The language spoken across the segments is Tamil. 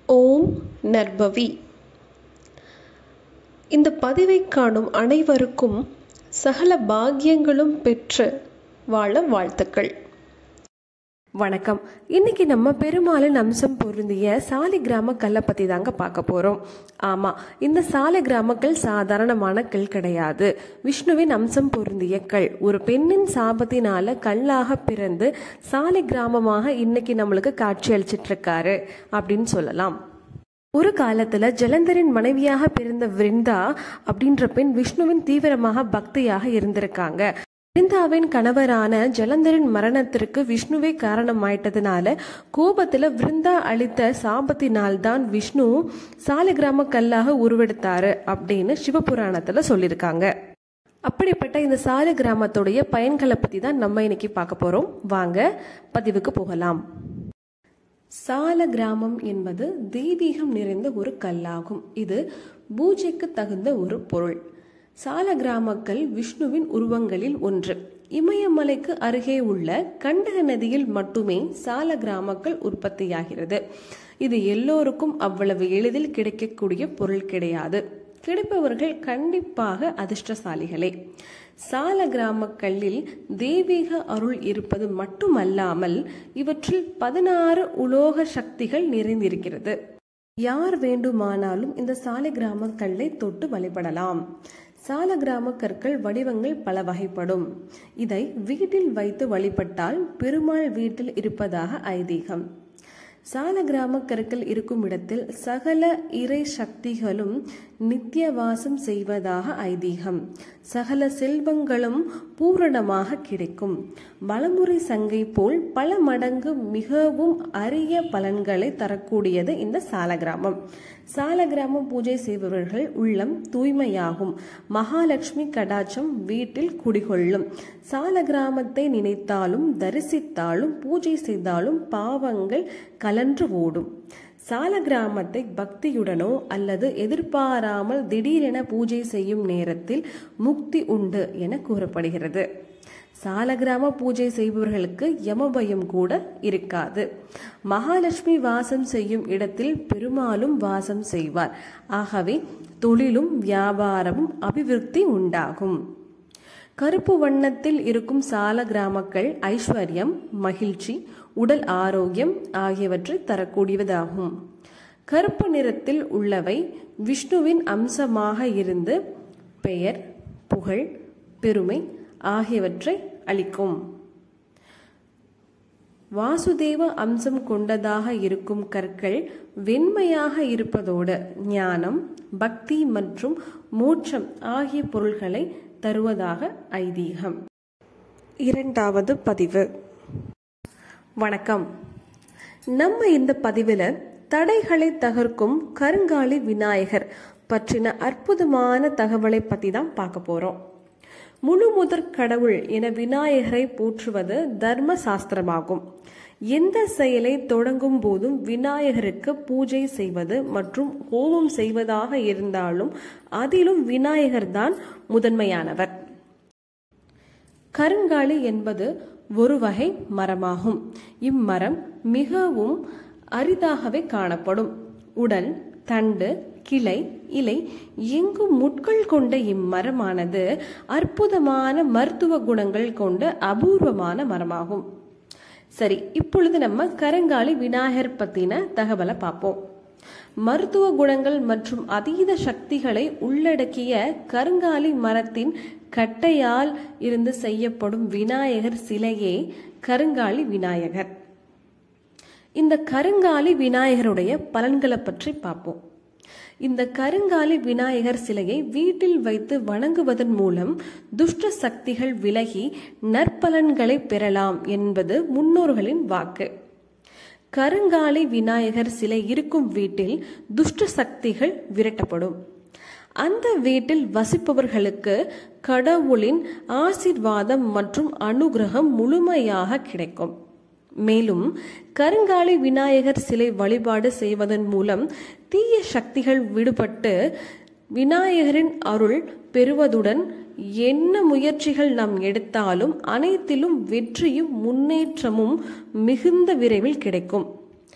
ஓம் நற்பவி இந்த பதிவை காணும் அனைவருக்கும் சகல பாக்கியங்களும் பெற்று வாழ வாழ்த்துக்கள் வணக்கம் இன்னைக்கு நம்ம பெருமாளின் அம்சம் பொருந்திய சாலி கிராம கல்லை பத்தி தாங்க பார்க்க போறோம் ஆமா இந்த சாலை கிராமக்கல் சாதாரணமான கல் கிடையாது விஷ்ணுவின் அம்சம் பொருந்திய கல் ஒரு பெண்ணின் சாபத்தினால கல்லாக பிறந்து சாலை கிராமமாக இன்னைக்கு நம்மளுக்கு காட்சி அளிச்சிட்டு இருக்காரு அப்படின்னு சொல்லலாம் ஒரு காலத்துல ஜலந்தரின் மனைவியாக பிறந்த விருந்தா அப்படின்ற பெண் விஷ்ணுவின் தீவிரமாக பக்தியாக இருந்திருக்காங்க விருந்தாவின் கணவரான ஜலந்தரின் மரணத்திற்கு விஷ்ணுவே காரணமாயிட்டதுனால கோபத்துல விருந்தா அளித்த சாபத்தினால் தான் விஷ்ணு சாலிகிராம கல்லாக உருவெடுத்தாரு அப்படின்னு சிவபுராணத்துல சொல்லியிருக்காங்க அப்படிப்பட்ட இந்த சாலை கிராமத்துடைய பயன்களை பத்தி தான் நம்ம இன்னைக்கு பார்க்க போறோம் வாங்க பதிவுக்கு போகலாம் சால கிராமம் என்பது தெய்வீகம் நிறைந்த ஒரு கல்லாகும் இது பூஜைக்கு தகுந்த ஒரு பொருள் சால கிராமக்கல் விஷ்ணுவின் உருவங்களில் ஒன்று இமயமலைக்கு அருகே உள்ள கண்டக நதியில் மட்டுமே சால கிராமக்கல் உற்பத்தியாகிறது இது எல்லோருக்கும் அவ்வளவு எளிதில் கிடைக்கக்கூடிய பொருள் கிடையாது கிடைப்பவர்கள் கண்டிப்பாக அதிர்ஷ்டசாலிகளே சால கிராம கல்லில் தெய்வீக அருள் இருப்பது மட்டுமல்லாமல் இவற்றில் பதினாறு உலோக சக்திகள் நிறைந்திருக்கிறது யார் வேண்டுமானாலும் இந்த சாலை கிராம கல்லை தொட்டு வழிபடலாம் சால கிராம கற்கள் வடிவங்கள் பல வகைப்படும் இதை வீட்டில் வைத்து வழிபட்டால் பெருமாள் வீட்டில் இருப்பதாக ஐதீகம் சால கிராம கற்கள் இருக்கும் இடத்தில் சகல இறை சக்திகளும் நித்திய வாசம் செய்வதாக ஐதீகம் சகல செல்வங்களும் பூரணமாக கிடைக்கும் வளமுறை சங்கை போல் பல மடங்கு மிகவும் அரிய பலன்களை தரக்கூடியது இந்த சால கிராமம் சால கிராமம் பூஜை செய்பவர்கள் உள்ளம் தூய்மையாகும் மகாலட்சுமி கடாட்சம் வீட்டில் குடிகொள்ளும் சால கிராமத்தை நினைத்தாலும் தரிசித்தாலும் பூஜை செய்தாலும் பாவங்கள் கலன்று ஓடும் சால கிராமத்தை பக்தியுடனோ அல்லது எதிர்பாராமல் திடீரென பூஜை செய்யும் நேரத்தில் முக்தி உண்டு என கூறப்படுகிறது சாலகிராம பூஜை செய்பவர்களுக்கு யமபயம் கூட இருக்காது மகாலட்சுமி வாசம் செய்யும் இடத்தில் பெருமாளும் வாசம் செய்வார் ஆகவே தொழிலும் வியாபாரமும் அபிவிருத்தி உண்டாகும் கருப்பு வண்ணத்தில் இருக்கும் சால கிராமக்கள் ஐஸ்வர்யம் மகிழ்ச்சி உடல் ஆரோக்கியம் ஆகியவற்றை தரக்கூடியதாகும் கருப்பு நிறத்தில் உள்ளவை விஷ்ணுவின் அம்சமாக இருந்து பெயர் புகழ் பெருமை ஆகியவற்றை அளிக்கும் வாசுதேவ அம்சம் கொண்டதாக இருக்கும் கற்கள் வெண்மையாக இருப்பதோடு ஞானம் பக்தி மற்றும் மோட்சம் ஆகிய பொருள்களை தருவதாக ஐதீகம் இரண்டாவது பதிவு வணக்கம் நம்ம இந்த பதிவில் தடைகளை தகர்க்கும் கருங்காலி விநாயகர் பற்றின அற்புதமான தகவலை பற்றி தான் பார்க்க போகிறோம் முழு முதற் கடவுள் என விநாயகரை போற்றுவது தர்ம சாஸ்திரமாகும் எந்த செயலை தொடங்கும் போதும் விநாயகருக்கு பூஜை செய்வது மற்றும் ஹோமம் செய்வதாக இருந்தாலும் அதிலும் விநாயகர் தான் முதன்மையானவர் கருங்காலி என்பது ஒரு வகை மரமாகும் இம்மரம் மிகவும் அரிதாகவே காணப்படும் உடல் தண்டு கிளை இலை எங்கும் முட்கள் கொண்ட இம்மரமானது அற்புதமான மருத்துவ குணங்கள் கொண்ட அபூர்வமான மரமாகும் சரி இப்பொழுது நம்ம கருங்காலி விநாயகர் பத்தின தகவலை பார்ப்போம் மருத்துவ குணங்கள் மற்றும் அதீத சக்திகளை உள்ளடக்கிய கருங்காலி மரத்தின் கட்டையால் இருந்து செய்யப்படும் விநாயகர் சிலையே கருங்காலி விநாயகர் இந்த கருங்காலி விநாயகருடைய பலன்களை பற்றி பார்ப்போம் இந்த கருங்காலி விநாயகர் சிலையை வீட்டில் வைத்து வணங்குவதன் மூலம் துஷ்ட சக்திகள் விலகி நற்பலன்களை பெறலாம் என்பது முன்னோர்களின் வாக்கு கருங்காலி விநாயகர் சிலை இருக்கும் வீட்டில் துஷ்ட சக்திகள் விரட்டப்படும் அந்த வீட்டில் வசிப்பவர்களுக்கு கடவுளின் ஆசிர்வாதம் மற்றும் அனுகிரகம் முழுமையாக கிடைக்கும் மேலும் கருங்காலி விநாயகர் சிலை வழிபாடு செய்வதன் மூலம் தீய சக்திகள் விடுபட்டு விநாயகரின் அருள் பெறுவதுடன் என்ன முயற்சிகள் நாம் எடுத்தாலும் அனைத்திலும் வெற்றியும் முன்னேற்றமும் மிகுந்த விரைவில் கிடைக்கும்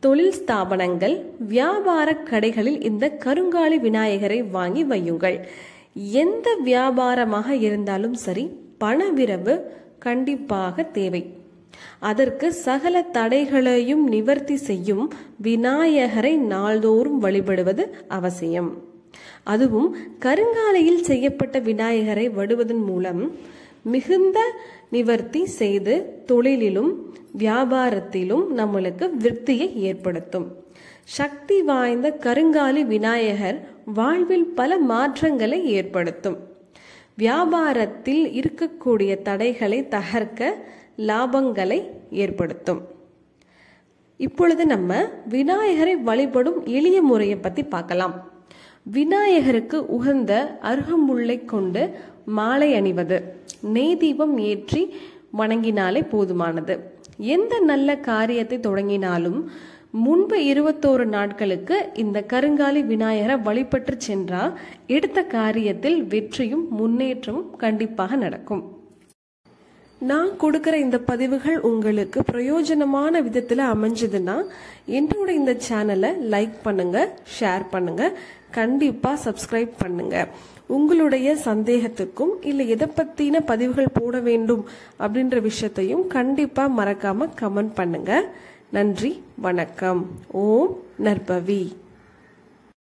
தொழில் ஸ்தாபனங்கள் வியாபார கடைகளில் இந்த கருங்காலி விநாயகரை வாங்கி வையுங்கள் எந்த வியாபாரமாக இருந்தாலும் சரி பணவிரவு கண்டிப்பாக தேவை அதற்கு சகல தடைகளையும் நிவர்த்தி செய்யும் விநாயகரை நாள்தோறும் வழிபடுவது அவசியம் அதுவும் கருங்காலையில் செய்யப்பட்ட விநாயகரை வடுவதன் மூலம் மிகுந்த நிவர்த்தி செய்து தொழிலிலும் வியாபாரத்திலும் நம்மளுக்கு விருத்தியை ஏற்படுத்தும் சக்தி வாய்ந்த கருங்காலி விநாயகர் வாழ்வில் பல மாற்றங்களை ஏற்படுத்தும் வியாபாரத்தில் இருக்கக்கூடிய தடைகளை தகர்க்க லாபங்களை ஏற்படுத்தும் இப்பொழுது நம்ம விநாயகரை வழிபடும் எளிய முறையை பத்தி பார்க்கலாம் விநாயகருக்கு உகந்த அருகம்புல்லை கொண்டு மாலை அணிவது நெய் தீபம் ஏற்றி வணங்கினாலே போதுமானது எந்த நல்ல காரியத்தை தொடங்கினாலும் முன்பு இருபத்தோரு நாட்களுக்கு இந்த கருங்காலி விநாயகரை வழிபட்டு சென்றா எடுத்த காரியத்தில் வெற்றியும் முன்னேற்றமும் கண்டிப்பாக நடக்கும் நான் கொடுக்குற இந்த பதிவுகள் உங்களுக்கு பிரயோஜனமான விதத்தில் அமைஞ்சதுன்னா என்னோட இந்த சேனலை லைக் பண்ணுங்க ஷேர் பண்ணுங்க கண்டிப்பாக சப்ஸ்கிரைப் பண்ணுங்க உங்களுடைய சந்தேகத்துக்கும் இல்லை எதை பற்றின பதிவுகள் போட வேண்டும் அப்படின்ற விஷயத்தையும் கண்டிப்பாக மறக்காம கமெண்ட் பண்ணுங்க நன்றி வணக்கம் ஓம் நற்பவி